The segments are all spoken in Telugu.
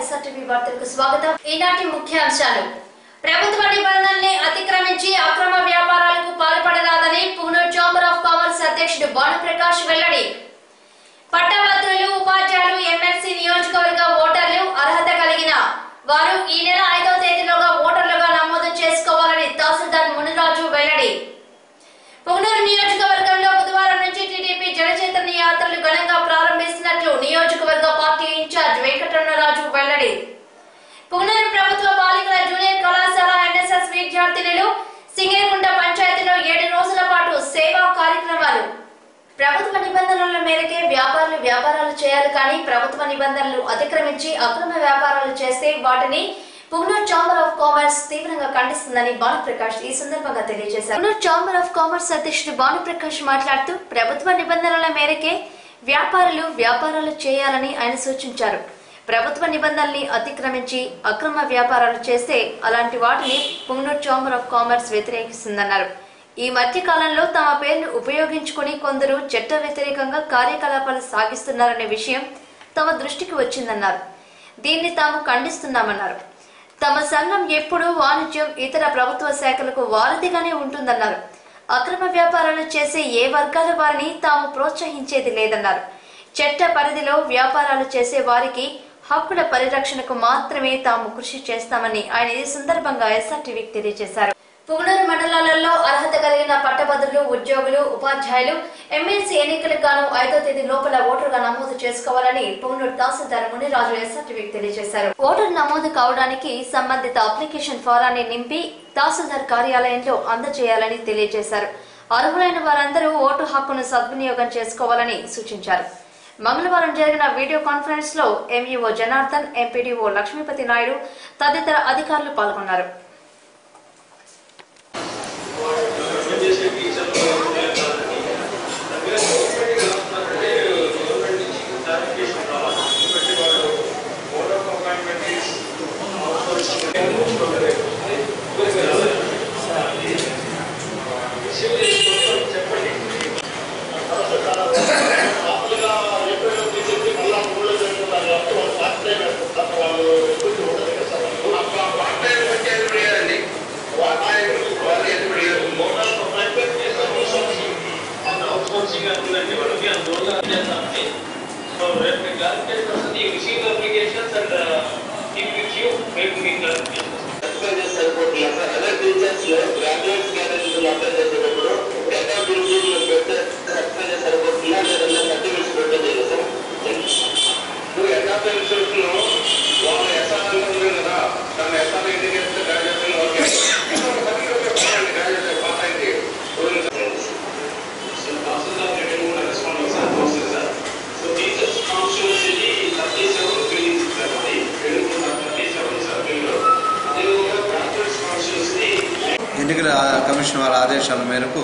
ఎస్ఆర్టీవీ వార్తలకు స్వాగతం ఈనాటి ముఖ్యాంశాలు ప్రభుత్వ నిబంధనల్ని అతిక్రమించి అక్రమ వ్యాపారాలకు పాల్పడరాదని పునర్ ఛాంబర్ ఆఫ్ కామర్స్ అధ్యక్షుడు భానుప్రకాష్ వెల్లడి పట్టభద్రులు ఉపాధ్యాయులు ఎమ్మెల్సీ నియోజకవర్గ ఓటర్లు అర్హత కలిగిన వారు ఈ నెల ఐదవ తేదీలోగా ఓటర్లుగా నమోదు చేసుకోవాలని తహసీల్దార్ మునిరాజు వెల్లడి పుంగనూరు నియోజకవర్గంలో బుధవారం నుంచి టీడీపీ జనచైతన్య యాత్రలు ఘనంగా ప్రారంభిస్తున్నట్లు నియోజకవర్గ పార్టీ ఇన్ఛార్జ్ వెంకటరమణరాజు వెల్లడి పుంగనూరు ప్రభుత్వ బాలికల జూనియర్ కళాశాల ఎన్ఎస్ఎస్ విద్యార్థినులు సింగేగుంట పంచాయతీలో ఏడు రోజుల పాటు సేవా కార్యక్రమాలు ప్రభుత్వ నిబంధనల మేరకే వ్యాపారులు వ్యాపారాలు చేయాలి కానీ ప్రభుత్వ నిబంధనలు అతిక్రమించి అక్రమ వ్యాపారాలు చేస్తే వాటిని పుంగనూరు ఛాంబర్ ఆఫ్ కామర్స్ తీవ్రంగా ఖండిస్తుందని భానుప్రకాష్ ఈ సందర్భంగా తెలియజేశారు పుంగనూరు ఛాంబర్ ఆఫ్ కామర్స్ అధ్యక్షుడు భానుప్రకాష్ మాట్లాడుతూ ప్రభుత్వ నిబంధనల మేరకే వ్యాపారులు వ్యాపారాలు చేయాలని ఆయన సూచించారు ప్రభుత్వ నిబంధనల్ని అతిక్రమించి అక్రమ వ్యాపారాలు చేస్తే అలాంటి వాటిని పుంగనూరు ఛాంబర్ ఆఫ్ కామర్స్ వ్యతిరేకిస్తుందన్నారు ఈ మధ్య కాలంలో తమ పేర్లు ఉపయోగించుకుని కొందరు చట్ట వ్యతిరేకంగా కార్యకలాపాలు సాగిస్తున్నారనే విషయం తమ దృష్టికి వచ్చిందన్నారు దీన్ని తాము ఖండిస్తున్నామన్నారు తమ సంఘం ఎప్పుడూ వాణిజ్యం ఇతర ప్రభుత్వ శాఖలకు వారధిగానే ఉంటుందన్నారు అక్రమ వ్యాపారాలు చేసే ఏ వర్గాల వారిని తాము ప్రోత్సహించేది లేదన్నారు చట్ట పరిధిలో వ్యాపారాలు చేసే వారికి హక్కుల పరిరక్షణకు మాత్రమే తాము కృషి చేస్తామని ఆయన ఈ సందర్భంగా ఎస్ఆర్టీవీకి తెలియజేశారు పుగనూరు మండలాలలో అర్హత కలిగిన పట్టభద్రులు ఉద్యోగులు ఉపాధ్యాయులు ఎమ్మెల్సీ ఎన్నికలకు గాను ఐదో తేదీ లోపల ఓటరుగా నమోదు చేసుకోవాలని పుగనూరు తహసీల్దార్ మునిరాజు ఎస్ఆర్టీవీకి తెలియజేశారు ఓటర్ నమోదు కావడానికి సంబంధిత అప్లికేషన్ ఫారాన్ని నింపి తహసీల్దార్ కార్యాలయంలో అందజేయాలని తెలియజేశారు అర్హులైన వారందరూ ఓటు హక్కును సద్వినియోగం చేసుకోవాలని సూచించారు మంగళవారం జరిగిన వీడియో కాన్ఫరెన్స్ లో ఎంఈఓ జనార్దన్ ఎంపీడీఓ లక్ష్మీపతి నాయుడు తదితర అధికారులు పాల్గొన్నారు So, let me clarify first, you receive the applications and uh, keep with you, make me clarifications. Other teachers graduates candidates apply చేసేటప్పుడు డేటా బిల్డింగ్ పెడితే సర్టిఫికేట్ సరిపోతుందా లేదంటే సర్టిఫికేట్స్ పెట్టే సార్ నువ్వు ఎస్ఆర్ ఇన్సూరెన్స్ లో వాళ్ళు ఎస్ఆర్ ఉంది కదా దాన్ని ఎస్ఆర్ ఇంటికి వేస్తే graduation okay certificate graduation pass అయింది So, Councilor, let me know respond to that process, sir. So, teachers constituency thirty-seven feelings, sir, అది తెలుగు thirty-seven circle లో. అదేవిధంగా graduates constituency ఎన్నికల కమిషన్ వారి ఆదేశాల మేరకు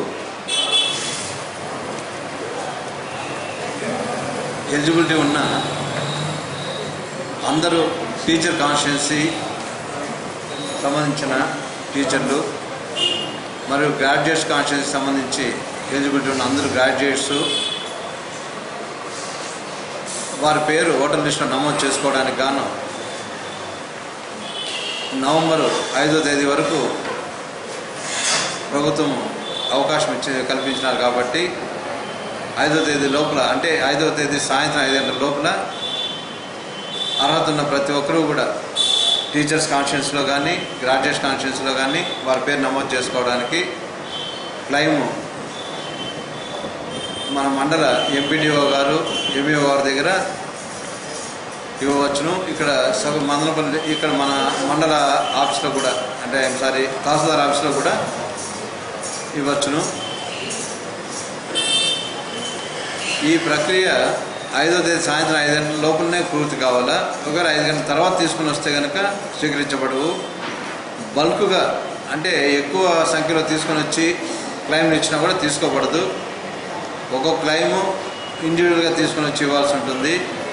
ఎలిజిబిలిటీ ఉన్న అందరూ టీచర్ కాన్స్టిట్యున్సీ సంబంధించిన టీచర్లు మరియు గ్రాడ్యుయేట్స్ కాన్స్టిట్యున్సీ సంబంధించి ఎలిజిబిలిటీ ఉన్న అందరూ గ్రాడ్యుయేట్స్ వారి పేరు ఓటర్ లిస్టులో నమోదు చేసుకోవడానికి గాను నవంబర్ ఐదో తేదీ వరకు ప్రభుత్వం అవకాశం ఇచ్చి కల్పించినారు కాబట్టి ఐదో తేదీ లోపల అంటే ఐదవ తేదీ సాయంత్రం ఐదు గంటల లోపల అర్హత ఉన్న ప్రతి ఒక్కరూ కూడా టీచర్స్ కాన్షియన్స్లో కానీ గ్రాడ్యుయేట్ కాన్షియన్స్లో కానీ వారి పేరు నమోదు చేసుకోవడానికి క్లైమ్ మన మండల ఎంపీడీఓ గారు ఎంఈఓ గారి దగ్గర ఇవ్వవచ్చును ఇక్కడ సగం మండలపల్లి ఇక్కడ మన మండల ఆఫీస్లో కూడా అంటే సారీ తహసీల్దార్ ఆఫీస్లో కూడా ఇవ్వచ్చును ఈ ప్రక్రియ ఐదో తేదీ సాయంత్రం ఐదు గంటల లోపలనే పూర్తి కావాలా ఒకవేళ ఐదు గంటల తర్వాత తీసుకుని వస్తే కనుక స్వీకరించబడవు బల్క్గా అంటే ఎక్కువ సంఖ్యలో తీసుకొని వచ్చి క్లైమ్లు ఇచ్చినా కూడా తీసుకోబడదు ఒక్కొక్క క్లైము ఇండివిజువల్గా తీసుకొని వచ్చి ఇవ్వాల్సి ఉంటుంది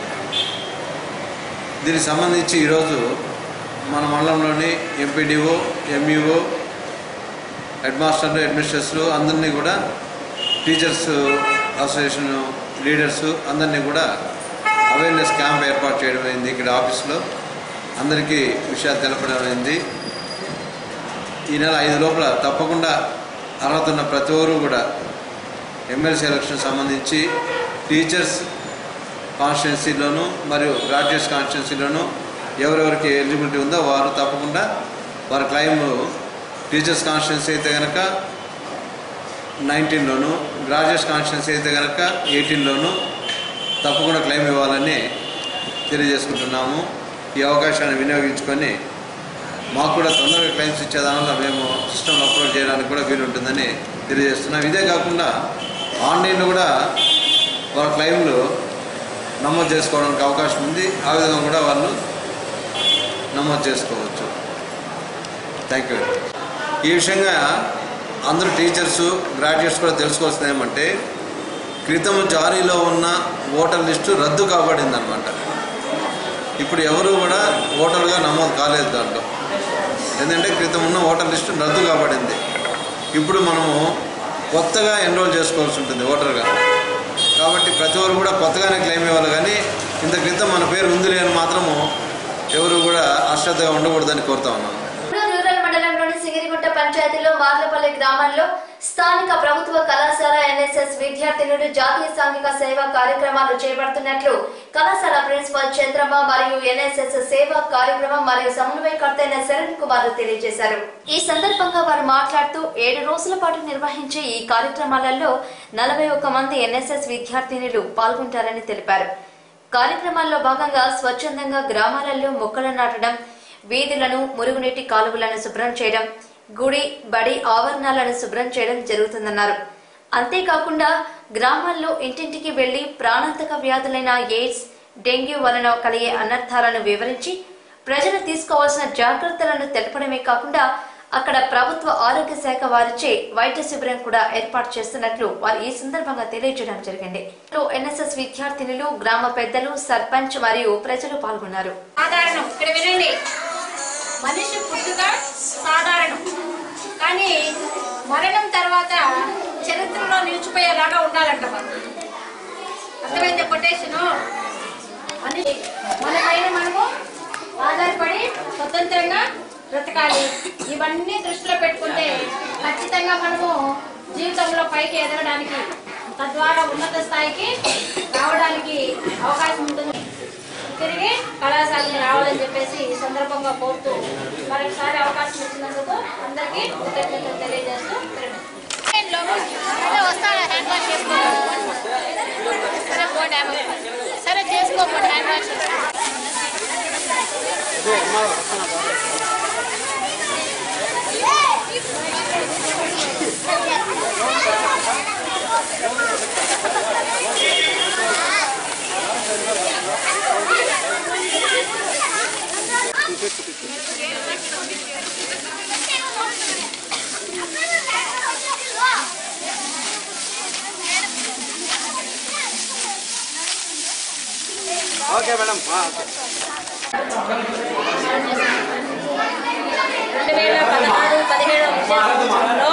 దీనికి సంబంధించి ఈరోజు మన మండలంలోని ఎంపీడీఓ ఎంఈఓ హెడ్ మాస్టర్లు అడ్మినిస్ట్రేటర్లు అందరినీ కూడా టీచర్స్ అసోసియేషన్ లీడర్స్ అందరినీ కూడా అవేర్నెస్ క్యాంప్ ఏర్పాటు చేయడం అయింది ఇక్కడ ఆఫీస్లో అందరికీ విషయాలు తెలపడమైంది ఈ నెల ఐదు లోపల తప్పకుండా అర్హత ఉన్న ప్రతి ఒక్కరు కూడా ఎమ్మెల్సీ ఎలక్షన్ సంబంధించి టీచర్స్ కాన్స్టిట్యున్సీలోను మరియు గ్రాడ్యుయేట్స్ కాన్స్టిట్యున్సీలోను ఎవరెవరికి ఎలిజిబిలిటీ ఉందో వారు తప్పకుండా వారి క్లైమ్ టీచర్స్ కాన్స్టిట్యున్సీ అయితే కనుక నైన్టీన్లోను గ్రాడ్యుయేట్స్ కాన్స్టిట్యున్సీ అయితే కనుక ఎయిటీన్లోను తప్పకుండా క్లెయిమ్ ఇవ్వాలని తెలియజేసుకుంటున్నాము ఈ అవకాశాన్ని వినియోగించుకొని మాకు కూడా తొందరగా క్లెయిమ్స్ ఇచ్చేదానివల్ల మేము సిస్టమ్ అప్లోడ్ చేయడానికి కూడా వీలు ఉంటుందని తెలియజేస్తున్నాం ఇదే కాకుండా ఆన్లైన్లో కూడా వాళ్ళ క్లెయిమ్లు నమోదు చేసుకోవడానికి అవకాశం ఉంది ఆ విధంగా కూడా వాళ్ళు నమోదు చేసుకోవచ్చు థ్యాంక్ యూ ఈ విషయంగా అందరూ టీచర్స్ గ్రాడ్యుయేట్స్ కూడా తెలుసుకోవాల్సింది ఏమంటే క్రితం జారీలో ఉన్న ఓటర్ లిస్టు రద్దు కాబడింది అనమాట ఇప్పుడు ఎవరు కూడా ఓటర్గా నమోదు కాలేదు దాంట్లో ఎందుకంటే క్రితం ఉన్న ఓటర్ లిస్టు రద్దు కాబడింది ఇప్పుడు మనము కొత్తగా ఎన్రోల్ చేసుకోవాల్సి ఉంటుంది ఓటర్గా కాబట్టి ప్రతి ఒక్కరు కూడా కొత్తగానే క్లెయిమ్ ఇవ్వాలి కానీ ఇంత క్రితం మన పేరు ఉందిలే అని మాత్రము ఎవరు కూడా అశ్రద్ధగా ఉండకూడదని కోరుతా ఉన్నాను రూరల్ మండలంలోని సిగిరిగుంట పంచాయతీలో మార్లపల్లి గ్రామంలో స్థానిక ప్రభుత్వ కళాశాల ఎన్ఎస్ఎస్ విద్యార్థినులు జాతీయ సాంఘిక సేవా కార్యక్రమాలు చేపడుతున్నట్లు కళాశాల ప్రిన్సిపల్ చంద్రమ్మ మరియు ఎన్ఎస్ఎస్ సేవా కార్యక్రమం మరియు సమన్వయకర్త అయిన శరణ్ కుమార్ తెలియజేశారు ఈ సందర్భంగా వారు మాట్లాడుతూ ఏడు రోజుల పాటు నిర్వహించే ఈ కార్యక్రమాలలో నలభై ఒక్క మంది ఎన్ఎస్ఎస్ విద్యార్థినులు పాల్గొంటారని తెలిపారు కార్యక్రమాల్లో భాగంగా స్వచ్ఛందంగా గ్రామాలలో మొక్కలు నాటడం వీధులను మురుగునీటి కాలువలను శుభ్రం చేయడం గుడి బడి ఆవరణాలను శుభ్రం చేయడం జరుగుతుందన్నారు అంతేకాకుండా గ్రామాల్లో ఇంటింటికి వెళ్లి ప్రాణాంతక వ్యాధులైన ఎయిడ్స్ డెంగ్యూ వలన కలిగే అనర్థాలను వివరించి ప్రజలు తీసుకోవాల్సిన జాగ్రత్తలను తెలపడమే కాకుండా అక్కడ ప్రభుత్వ ఆరోగ్య శాఖ వారిచే వైద్య శిబిరం కూడా ఏర్పాటు చేస్తున్నట్లు వారు ఈ సందర్భంగా తెలియజేయడం జరిగింది ఎన్ఎస్ఎస్ విద్యార్థినులు గ్రామ పెద్దలు సర్పంచ్ మరియు ప్రజలు పాల్గొన్నారు సాధారణం ఇక్కడ వినండి మనిషి పుట్టుక సాధారణం కానీ మరణం తర్వాత చరిత్రలో నిలిచిపోయేలాగా ఉండాలంట మనం అర్థమైంది కొటేషను మనిషి మన పైన మనము ఆధారపడి స్వతంత్రంగా బ్రతకాలి ఇవన్నీ దృష్టిలో పెట్టుకుంటే ఖచ్చితంగా మనము జీవితంలో పైకి ఎదగడానికి తద్వారా ఉన్నత స్థాయికి రావడానికి అవకాశం ఉంటుంది తిరిగి కళాశాలని రావాలని చెప్పేసి ఈ సందర్భంగా కోరుతూ మరొకసారి అవకాశం ఇచ్చినందుకు అందరికీ కృతజ్ఞతలు తెలియజేస్తూ సరే వస్తాడా హ్యాండ్ వాష్ చేసుకో సరే పోండి ఆమె. సరే చేసుకోపోండి హ్యాండ్ వాష్ రెండు వేల పదహారు పదిహేడవ విద్యా సంవత్సరంలో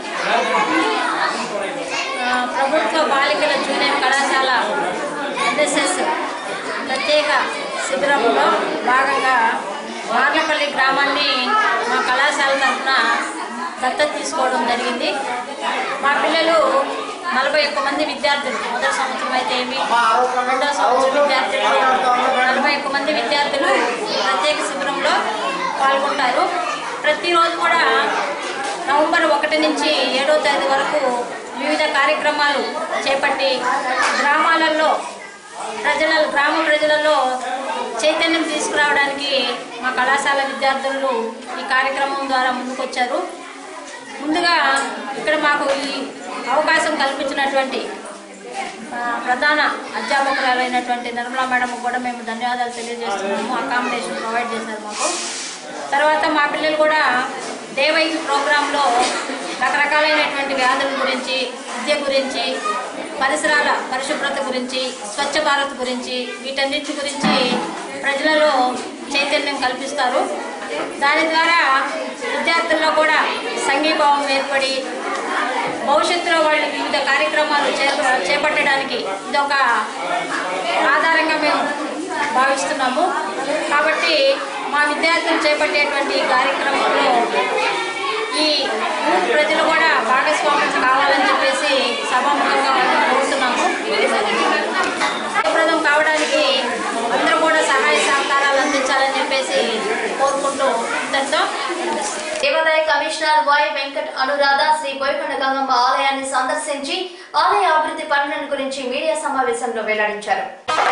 ఆ, ప్రభుత్వ బాలికల జూనియర్ కళాశాల ఎన్ఎస్ఎస్ ప్రత్యేక శిబిరంలో భాగంగా మార్లపల్లి గ్రామాన్ని మా కళాశాల తరఫున దత్తత తీసుకోవడం జరిగింది మా పిల్లలు నలభై ఒక్క మంది విద్యార్థులు మొదటి సంవత్సరం అయితే ఏమి రెండో సంవత్సరం విద్యార్థులు నలభై ఒక్క మంది విద్యార్థులు ప్రత్యేక శిబిరంలో పాల్గొంటారు ప్రతిరోజు కూడా నవంబర్ ఒకటి నుంచి ఏడో తేదీ వరకు వివిధ కార్యక్రమాలు చేపట్టి గ్రామాలలో ప్రజల గ్రామ ప్రజలలో చైతన్యం తీసుకురావడానికి మా కళాశాల విద్యార్థులు ఈ కార్యక్రమం ద్వారా ముందుకొచ్చారు ముందుగా ఇక్కడ మాకు ఈ అవకాశం కల్పించినటువంటి ఆ, ప్రధాన అధ్యాపకురాలైనటువంటి నిర్మలా మేడం కూడా మేము ధన్యవాదాలు తెలియజేస్తున్నాము అకామిడేషన్ ప్రొవైడ్ చేశారు మాకు తర్వాత మా పిల్లలు కూడా డే వైజ్ ప్రోగ్రాంలో రకరకాలైనటువంటి వ్యాధుల గురించి విద్య గురించి పరిసరాల పరిశుభ్రత గురించి స్వచ్ఛ భారత్ గురించి వీటన్నిటి గురించి ప్రజలలో చైతన్యం కల్పిస్తారు దాని ద్వారా విద్యార్థుల్లో కూడా సంఘీభావం ఏర్పడి భవిష్యత్తులో వాళ్ళు వివిధ కార్యక్రమాలు చే- చేపట్టడానికి ఇదొక ఆధారంగా మేము భావిస్తున్నాము కాబట్టి మా విద్యార్థులు చేపట్టేటువంటి ఈ కార్యక్రమంలో ఈ ఊరు ప్రజలు కూడా భాగస్వామ్యం కావాలని చెప్పేసి సభాముఖంగా వాళ్ళని కోరుతున్నాము జయప్రదం కావడానికి అందరూ కూడా సహాయ సహకారాలు అందించాలని చెప్పేసి కోరుకుంటూ ఇంతటితో దేవాదాయ కమిషనర్ వై వెంకట్ అనురాధ శ్రీ బోయకొండ గంగమ్మ ఆలయాన్ని సందర్శించి ఆలయ అభివృద్ధి పనులను గురించి మీడియా సమావేశంలో వెల్లడించారు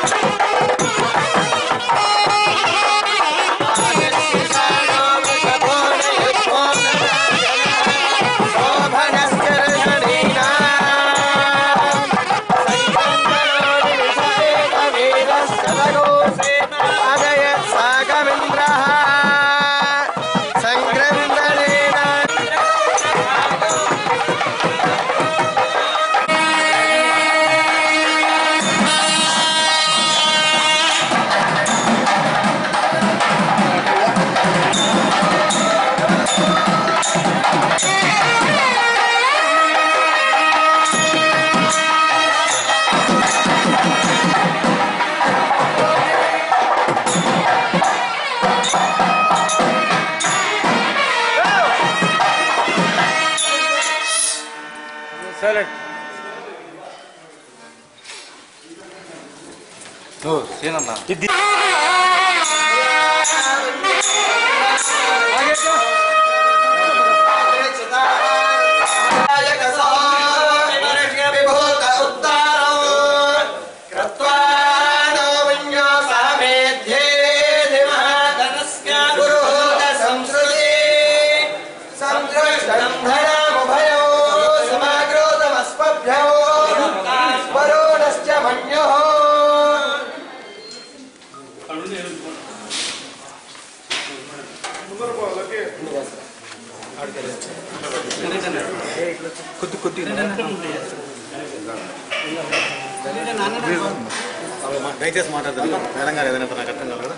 దయచేసి మాట్లాడదాం మేడం గారు ఏదైనా నాకు అర్థం కాదు కదా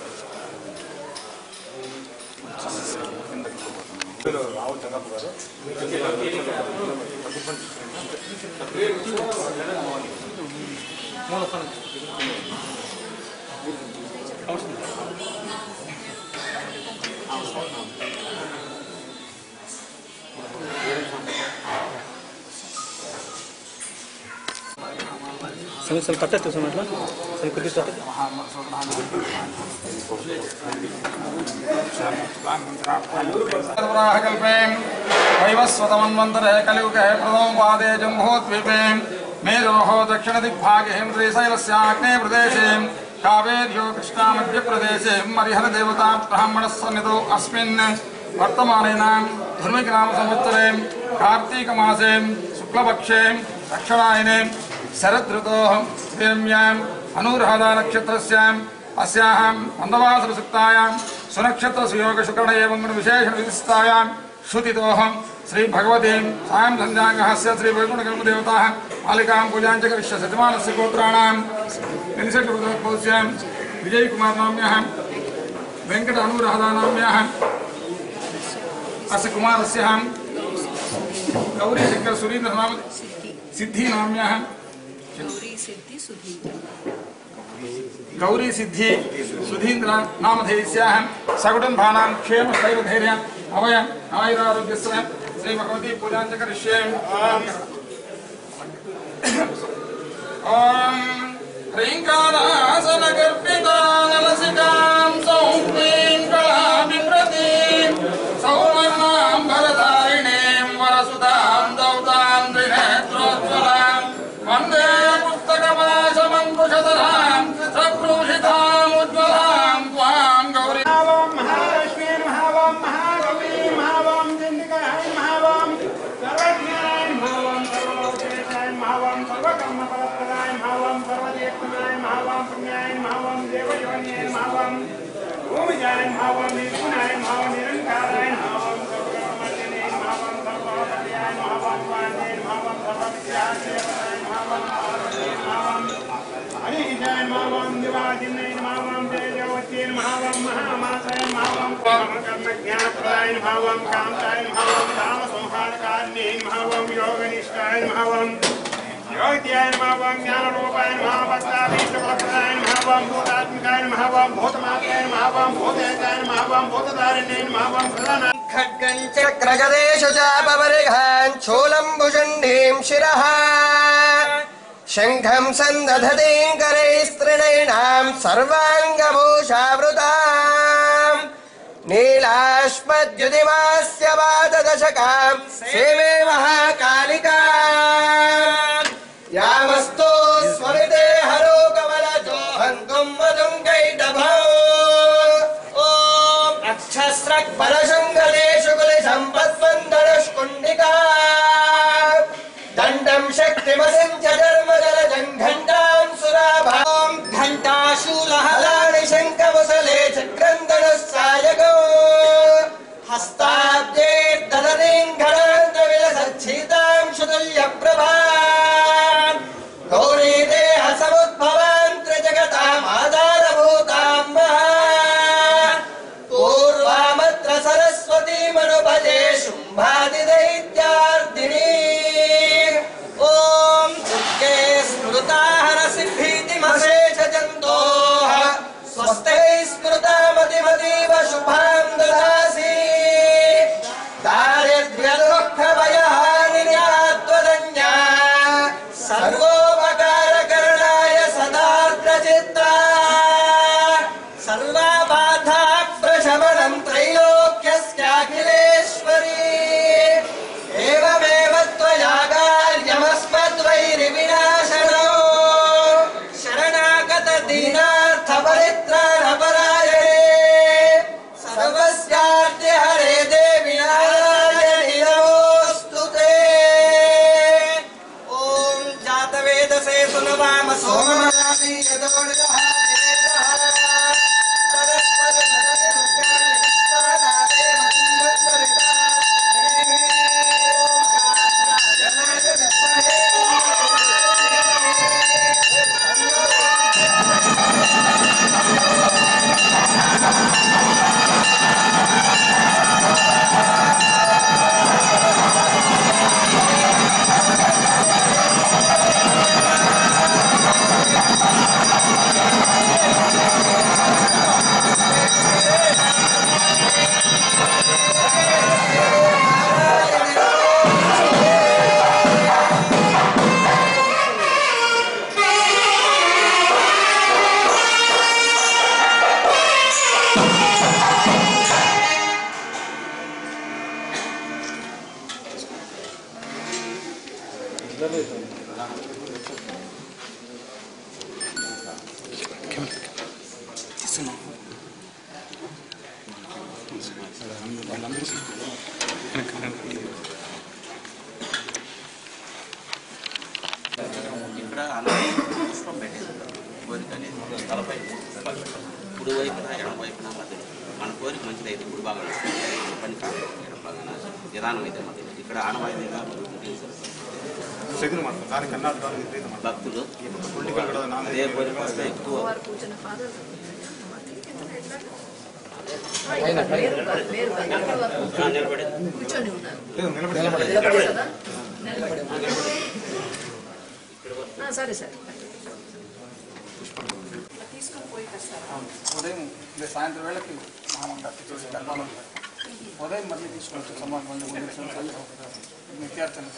ಸ್ವಲ್ಪ ಸ್ವಲ್ಪ ತಟ್ಟತ್ತೆ ಸ್ವಲ್ಪ ಅಟ್ಲ ಸ್ವಲ್ಪ ಕುದಿ ತಟ್ಟತ್ತೆ कल्पे वैवस्वतमन्वन्तरे कलियुगे प्रथमं पादे जम्भोद्वीपे मेरोः दक्षिणदिग्भागे हेन्द्रीशैलस्याग्ने प्रदेशे कावेर्यो कृष्णामध्यप्रदेशे मरिहरदेवता ब्राह्मणः सन्निधौ अस्मिन् वर्तमानेन धर्मिग्रामसंवत्सरे कार्तीकमासे शुक्लपक्षे दक्षिणायने शरदृतोः देव्याम् अनुराधा नक्षत्रस्याम् अस्यां मन्दवासरसुक्तायां सुनक्षत्रसुयोगशुकर्ण एवं विशेषविशिष्टायां श्रुतितोऽहं श्रीभगवतीं सायं सञ्जाङ्गहस्य श्रीवैकुण्ठकर्मदेवताः मालिकां पूजां च करिष्य सतिमानस्य गोत्राणां विंशतिपुत्रस्य विजयकुमारनाम्यः वेङ्कट अनुराधानाम्यः अस्य कुमारस्य गौरीशङ्कर सुरीन्द्रनाम सिद्धिनाम्यः गौरी सिद्धि सुधीन्द्र नामधेयस्याः सगुटन् भानां क्षेम स्थैर्यधैर्य अवय आयुरारोग्यस्य श्री भगवती पूजां च करिष्ये ॐ ह्रीङ्कारासनगर्भितानलसिकां सौक्लीं कलाभिप्रतीं सौवर्णां भरधारिणीं वरसुतां दौतां त्रिनेत्रोज्ज्वलां वन्दे पुस्तकमाशमङ्कुशधरां सकृषितामुज्ज्वलां त्वां गौरी భావం కాంతాయ భావం రామ సంహారకాన్యై భావం యోగనిష్టాయ భావం योगित्याय नमः ओम ज्ञानरूपाय नमः भक्ताभीष्टफलप्रदाय नमः ओम भूतात्मिकाय नमः ओम भूतमात्याय नमः ओम भूतेताय नमः ओम भूतधारिण्यै नमः ओम प्रधानाय खड्गं चक्रगदेषु चापवरिघान् शूलं भुषण्डीं शिरः शङ्खं सन्दधतीं करैस्त्रिणैणां सर्वाङ्गभूषावृताम् नीलाश्मद्युतिमास्य वाददशकां सेवे महाकालिका यामस्तो स्मरिते हरो कमलजो हन्तुं मधुं कैटभौ ॐ अक्षस्रक् परशुङ्गलेषु कुलिसम्पत्वन्दरष्कुण्डिका दण्डं शक्तिमसिं च धर्मजलजं घण्टां सुराभां घण्टाशूलहलानि शङ्खमुसले चक्रन्दनस्सायगौ हस्ताब्जे ददतीं घनान्तविलसच्छीतां सुतुल्यप्रभा गौरी देह समुद्भवान् त्रिजगतामाधारभूतां महा पूर्वामत्र सरस्वतीमनुभजे शुम्भादिदैत्यार्दिनी ॐ दुर्गे स्मृताहरसिद्धीतिमशेषजन्तोः स्वस्तैः स्मृतामतिमतीव शुभां ददासि दारिद्र्यदुःखभयहानिर्यात्वदन्या सर्वोपकारकरणाय सदार्द्रचित्ता सर्वाबाधा प्रशमनं त्रैलोक्यस्याखिलेश्वरी एवमेव त्वया कार्यमस्मद्वैरिविनाशनो शरणागत दीनार्थपरित्राणपरायणे सर्वस्याद्य हरे देवि नारायणि नमोऽस्तु ते ॐ जातवेदसे सुनवाम सोममरादि यदोनिदः ఇక్కడ అన్నయ్య పుష్పం పెట్టేది కోరిక అనేది తలపై కుడి వైపున ఎడమ వైపున మధ్యలో మన కోరిక మంచిది అయితే కుడి భాగం మన పని కాదు ఎడమ భాగాన నిదానం అయితే మధ్యలో ఇక్కడ ఆనవాయితీగా ఉంటుంది శకుని మాట దాని కన్నాడు విపరీత మాట భక్తులు పొలిటికల్ కూడా నాన్ అదే కోరిక వస్తే ఎక్కువ ఆ, నిలబడి లేదు నిలబడి సరే సరే ఉదయం అంటే సాయంత్రం వేళకి మహామంగా చూసి కర్మాలు ఉదయం మళ్ళీ తీసుకొచ్చి సమాజం మళ్ళీ ముందు నిత్యార్థన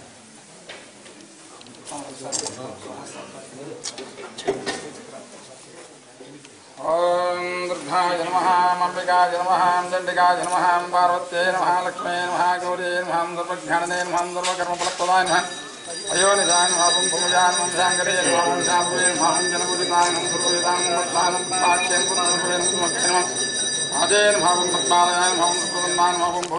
ఓం దుర్గాయ నమ అంబికాయ నమ చండికాయ నమ పార్వత్యై నమ లక్ష్మీ నమ గౌరీ నమ దుర్వజ్ఞానదే నమ దుర్వకర్మఫలప్రదాయ నమ అయోనిజాయ నమ పుంభుజాయ నమ శాంకరే నమ శాంభువే నమ జనగురితాయ నమ సుఖవిదాం నమ పాక్యం పుత్రపురే నమ నమ అజయ నమ పద్మాలయాయ నమ సుఖవన్నాయ నమ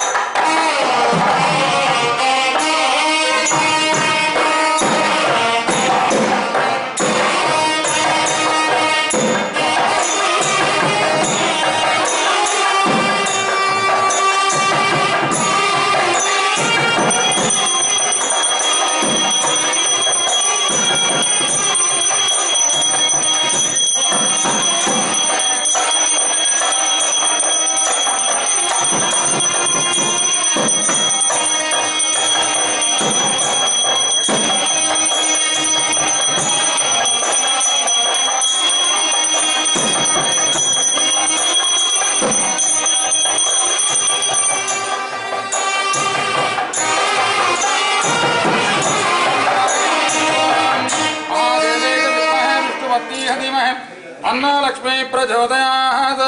ॐ प्रचोदयात् धीमहि तन्नो लक्ष्मी प्रचोदयात्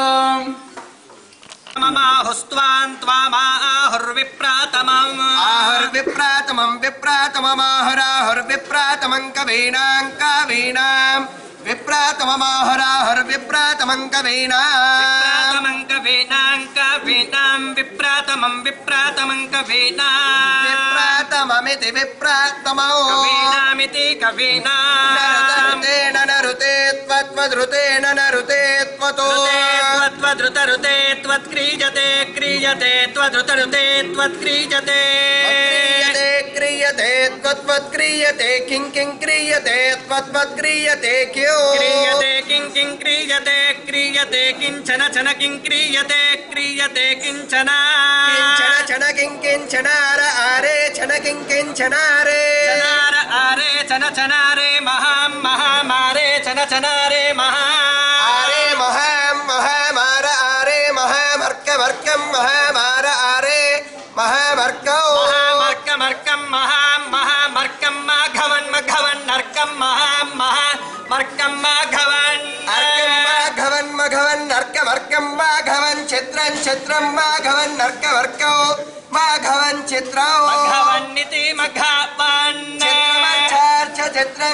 ममाहुस्त्वान् त्वामाहुर्विप्रातमम् आहुर्विप्रातमम् विप्रातममाहुराहुर्विप्रातमम् कवीनाम् कवीनाम् विप्रातममाहुराहुर्विप्रातमम् कवीनाम् कवीनाम् कवीनाम् विप्रातमम् विप्रातमम् कवीनाम् विप्रातममिति विप्रातमौ कवीनामिति कवीनाम् नरुते त्वद्वदृते नरुते त्वतो त्वद्वदृतरुते त्वत्क्रीयते क्रीयते त्वदृतरुते त्वत्क्रीयते क्रियते क्रियते त्वत्वत्क्रियते किं किं क्रियते त्वत्वत्क्रियते क्यो क्रियते किं किं क्रियते क्रियते किञ्चन चन किं क्रियते क्रियते किञ्चन किञ्चन चन किं किञ्चनार आरे चन किं किञ्चनारे चनार आरे चन चनारे महां महामारे चन चनारे महा आरे महां महामार आरे महामर्कमर्कं महामार आरे महामर्कौ महामर्कमर्कं महां महामर्कं माघवन् मघवन् नर्कं महां महामर्कं माघवन् माघवन् मघवन् नर्कमर्कं माघवन् चित्रं चित्रं माघवन् नर्कमर्कौ माघवन् चित्रौ मघवन्निति मघवन् चित्रमर्चार्च चित्रं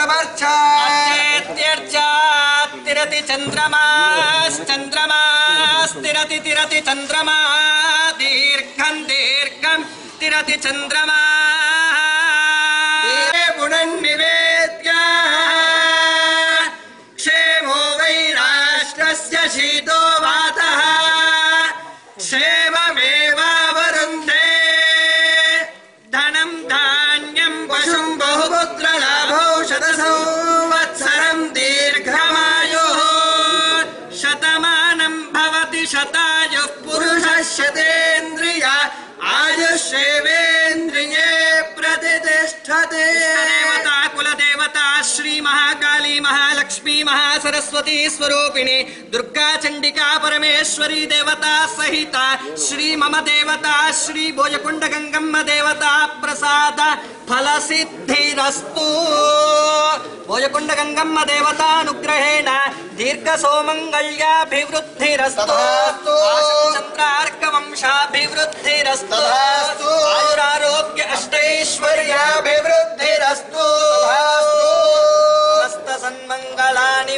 चित्रमर्चात्यर्चात्तिरति चन्द्रमाश्चन्द्रमास्तिरति तिरति चन्द्रमा दीर्घं दीर्घं तिरति चन्द्रमा गुणन्निवेद्य क्षेमो वै राष्ट्रस्य शीतो वातः क्षेममेवावरुन्धे धनं धान्यं पशुं बहुपुत्रलाभौषधसंवत्सरं दीर्घमायुः शतमानं भवति शतायुः पुरुषः शतेन्द्रिय आयुष्येवेन्द्रिये प्रतिष्ठते देवता कुलदेवता श्री महाकाली महालक्ष्मी महासरस्वती स्वरूपिणी दुर्गा चंडिका परमेश्वरी देवता सहिता श्री मम देवता श्री भोजकुंड गंगम्म देवता प्रसाद फल सिद्धिरस्तु भोजकुंड गंगम्म देवतानुग्रहेण दीर्घ सौमंगल्याभिवृद्धिरस्तु चंद्रार्क वंशाभिवृद्धिरस्तु आयुरारोग्य अष्टैश्वर्याभिवृद्धिरस्तु समस्त सन्मङ्गलानि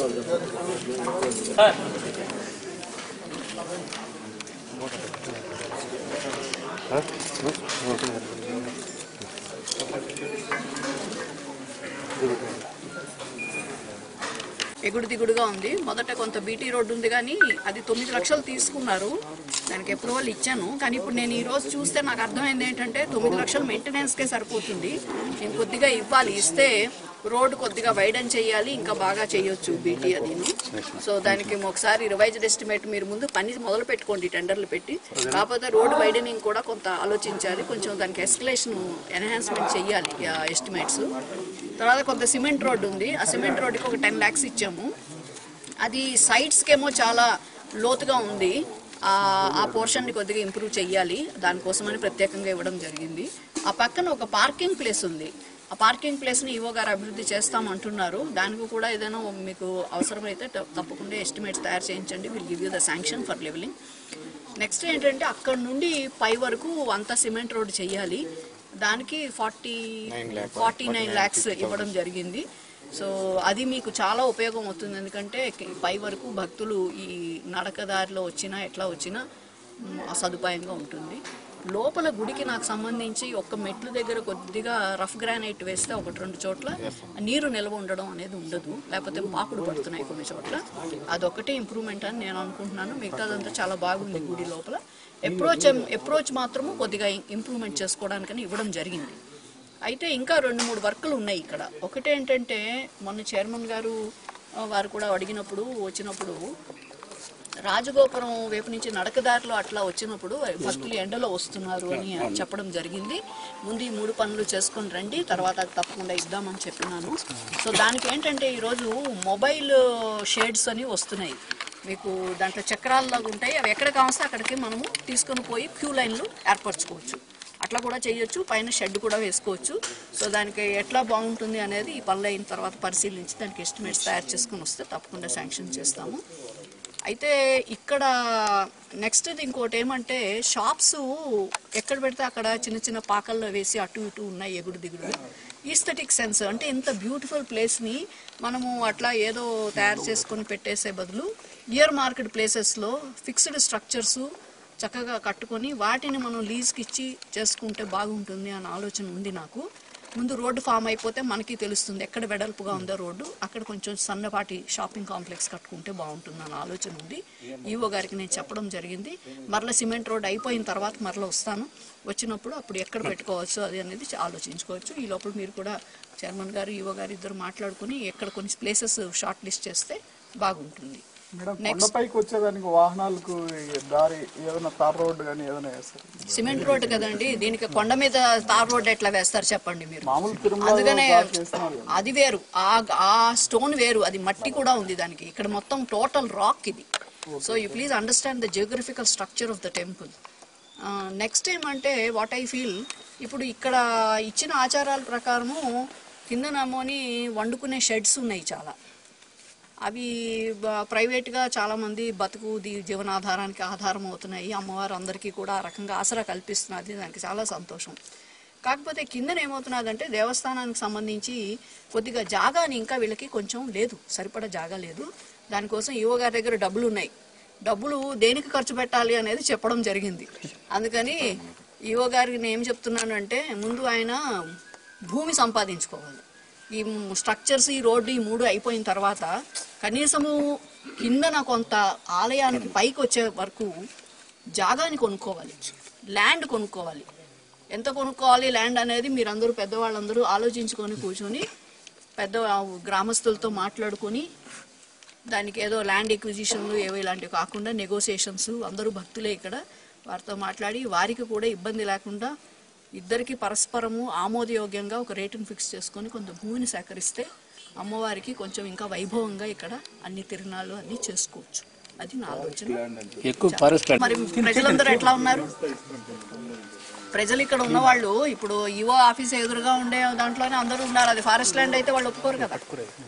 ఎగుడు దిగుడుగా ఉంది మొదట కొంత బీటీ రోడ్డు ఉంది కానీ అది తొమ్మిది లక్షలు తీసుకున్నారు దానికి అప్రూవల్ ఇచ్చాను కానీ ఇప్పుడు నేను ఈ రోజు చూస్తే నాకు అర్థమైంది ఏంటంటే తొమ్మిది లక్షలు మెయింటెనెన్స్కే సరిపోతుంది నేను కొద్దిగా ఇవ్వాలి ఇస్తే రోడ్డు కొద్దిగా వైడన్ చేయాలి ఇంకా బాగా చేయొచ్చు బీటీ అది సో దానికి ఒకసారి రివైజ్డ్ ఎస్టిమేట్ మీరు ముందు పని మొదలు పెట్టుకోండి టెండర్లు పెట్టి కాకపోతే రోడ్ వైడనింగ్ కూడా కొంత ఆలోచించాలి కొంచెం దానికి ఎస్కలేషన్ ఎన్హాన్స్మెంట్ చేయాలి ఎస్టిమేట్స్ తర్వాత కొంత సిమెంట్ రోడ్డు ఉంది ఆ సిమెంట్ రోడ్డుకి ఒక టెన్ ల్యాక్స్ ఇచ్చాము అది సైడ్స్కి ఏమో చాలా లోతుగా ఉంది ఆ ఆ పోర్షన్ని కొద్దిగా ఇంప్రూవ్ చేయాలి దానికోసమని ప్రత్యేకంగా ఇవ్వడం జరిగింది ఆ పక్కన ఒక పార్కింగ్ ప్లేస్ ఉంది ఆ పార్కింగ్ ప్లేస్ని ఈవో గారు అభివృద్ధి చేస్తామంటున్నారు దానికి కూడా ఏదైనా మీకు అవసరమైతే త- తప్పకుండా ఎస్టిమేట్స్ తయారు చేయించండి will give you the sanction for levelling next ఏంటంటే అక్కడ నుండి పై వరకు అంతా సిమెంట్ రోడ్ చేయాలి దానికి ఫార్టీ ఫార్టీ నైన్ ల్యాక్స్ ఇవ్వడం జరిగింది సో అది మీకు చాలా ఉపయోగం అవుతుంది ఎందుకంటే కి- పై వరకు భక్తులు ఈ నడకదారిలో వచ్చినా ఎట్లా వచ్చినా మ్, సదుపాయంగా ఉంటుంది లోపల గుడికి నాకు సంబంధించి ఒక్క మెట్లు దగ్గర కొద్దిగా రఫ్ గ్రానైట్ వేస్తే ఒకటి రెండు చోట్ల నీరు నిల్వ ఉండడం అనేది ఉండదు లేకపోతే పాకుడు పడుతున్నాయి కొన్ని చోట్ల అదొకటే ఇంప్రూవ్మెంట్ అని నేను అనుకుంటున్నాను మిగతాదంతా చాలా బాగుంది గుడి లోపల అప్రోచ్ అప్రోచ్ మాత్రము కొద్దిగా ఇంప్రూవ్మెంట్ చేసుకోవడానికని ఇవ్వడం జరిగింది అయితే ఇంకా రెండు మూడు వర్కులు ఉన్నాయి ఇక్కడ ఒకటి ఏంటంటే మొన్న చైర్మన్ గారు ఆ, వారు కూడా అడిగినప్పుడు వచ్చినప్పుడు రాజగోపురం వైపు నుంచి నడకదారిలో అట్లా వచ్చినప్పుడు భక్తులు ఎండలో వస్తున్నారు అని చెప్పడం జరిగింది ముందు ఈ మూడు పనులు చేసుకొని రండి తర్వాత అది తప్పకుండా ఇద్దామని చెప్పినాను సో దానికి ఏంటంటే ఈరోజు మొబైల్ షేడ్స్ అని వస్తున్నాయి మీకు దాంట్లో చక్రాల్లాగా ఉంటాయి అవి ఎక్కడ కావస్తే అక్కడికి మనము తీసుకొని పోయి క్యూ లైన్లు ఏర్పరచుకోవచ్చు అట్లా కూడా చేయొచ్చు పైన షెడ్ కూడా వేసుకోవచ్చు సో దానికి ఎట్లా బాగుంటుంది అనేది ఈ పనులు అయిన తర్వాత పరిశీలించి దానికి ఎస్టిమేట్స్ తయారు చేసుకుని వస్తే తప్పకుండా శాంక్షన్ చేస్తాము అయితే ఇక్కడ నెక్స్ట్ ఇంకోటి ఏమంటే షాప్స్ ఎక్కడ పెడితే అక్కడ చిన్న చిన్న పాకల్లో వేసి అటు ఇటు ఉన్నాయి ఎగుడు దిగుడు ఈస్థెటిక్ సెన్స్ అంటే ఇంత బ్యూటిఫుల్ ప్లేస్ని మనము అట్లా ఏదో తయారు చేసుకొని పెట్టేసే బదులు ఇయర్ మార్కెట్ ప్లేసెస్లో ఫిక్స్డ్ స్ట్రక్చర్స్ చక్కగా కట్టుకొని వాటిని మనం లీజ్కి ఇచ్చి చేసుకుంటే బాగుంటుంది అన్న ఆలోచన ఉంది నాకు ముందు రోడ్డు ఫామ్ అయిపోతే మనకి తెలుస్తుంది ఎక్కడ వెడల్పుగా ఉందో రోడ్డు అక్కడ కొంచెం సన్నపాటి షాపింగ్ కాంప్లెక్స్ కట్టుకుంటే బాగుంటుంది అన్న ఆలోచన ఉంది ఈవో గారికి నేను చెప్పడం జరిగింది మరలా సిమెంట్ రోడ్ అయిపోయిన తర్వాత మరలా వస్తాను వచ్చినప్పుడు అప్పుడు ఎక్కడ పెట్టుకోవచ్చు అది అనేది ఆలోచించుకోవచ్చు ఈ లోపల మీరు కూడా చైర్మన్ గారు ఈవో గారు ఇద్దరు మాట్లాడుకుని ఎక్కడ కొన్ని ప్లేసెస్ షార్ట్ లిస్ట్ చేస్తే బాగుంటుంది మేడం Next. కొండపైకి వచ్చేదానికి వాహనాలకు ఈ దారి ఏదైనా తార్ రోడ్డు కానీ ఏదైనా వేస్తారు సిమెంట్ రోడ్డు కదండి దీనికి కొండ మీద తార్ రోడ్ ఎట్లా వేస్తారు చెప్పండి మీరు మామూలు తిరుమల అందుకనే దారి వేస్తున్నారు కదా. అది వేరు ఆ ఆ స్టోన్ వేరు అది మట్టి కూడా ఉంది దానికి ఇక్కడ మొత్తం టోటల్ రాక్ ఇది so you please understand the geographical structure of the temple next ఏమంటే వాట్ ఐ ఫీల్ ఇప్పుడు ఇక్కడ ఇచ్చిన ఆచారాల ప్రకారము కింద నమోని వండుకునే షెడ్స్ ఉన్నాయి చాలా అవి బ- ప్రైవేట్గా చాలామంది బతుకు దీ- జీవనాధారానికి ఆధారం అవుతున్నాయి అమ్మవారు అందరికీ కూడా ఆ రకంగా ఆసరా కల్పిస్తున్నది దానికి చాలా సంతోషం కాకపోతే కిందన ఏమవుతున్నదంటే దేవస్థానానికి సంబంధించి కొద్దిగా జాగాని ఇంకా వీళ్ళకి కొంచెం లేదు సరిపడా జాగా లేదు దానికోసం ఈవో గారి దగ్గర డబ్బులు ఉన్నాయి డబ్బులు దేనికి ఖర్చు పెట్టాలి అనేది చెప్పడం జరిగింది అందుకని ఈవో గారికి నేను ఏం చెప్తున్నాను అంటే ముందు ఆయన భూమి సంపాదించుకోవాలి ఈ స్ట్రక్చర్స్ ఈ రోడ్డు ఈ మూడు అయిపోయిన తర్వాత కనీసము కిందన కొంత ఆలయానికి పైకి వచ్చే వరకు జాగాని కొనుక్కోవాలి ల్యాండ్ కొనుక్కోవాలి ఎంత కొనుక్కోవాలి ల్యాండ్ అనేది మీరందరూ పెద్దవాళ్ళందరూ ఆలోచించుకొని కూర్చొని పెద్ద గ్రామస్తులతో మాట్లాడుకొని దానికి ఏదో ల్యాండ్ ఎక్విజిషన్లు ఏవో ఇలాంటివి కాకుండా నెగోసియేషన్స్ అందరూ భక్తులే ఇక్కడ వారితో మాట్లాడి వారికి కూడా ఇబ్బంది లేకుండా ఇద్దరికి పరస్పరము ఆమోదయోగ్యంగా ఒక రేటును ఫిక్స్ చేసుకొని కొంత భూమిని సేకరిస్తే అమ్మవారికి కొంచెం ఇంకా వైభవంగా ఇక్కడ అన్ని తిరునాళ్ళు అన్ని చేసుకోవచ్చు అది నా ఆలోచన ఎక్కువ ఫారెస్ట్ మరి ప్రజలందరూ ఎట్లా ఉన్నారు ప్రజలు ఇక్కడ ఉన్న వాళ్ళు ఇప్పుడు ఈవో ఆఫీస్ ఎదురుగా ఉండే దాంట్లోనే అందరూ ఉన్నారు అది ఫారెస్ట్ ల్యాండ్ అయితే వాళ్ళు ఒప్పుకోరు కదా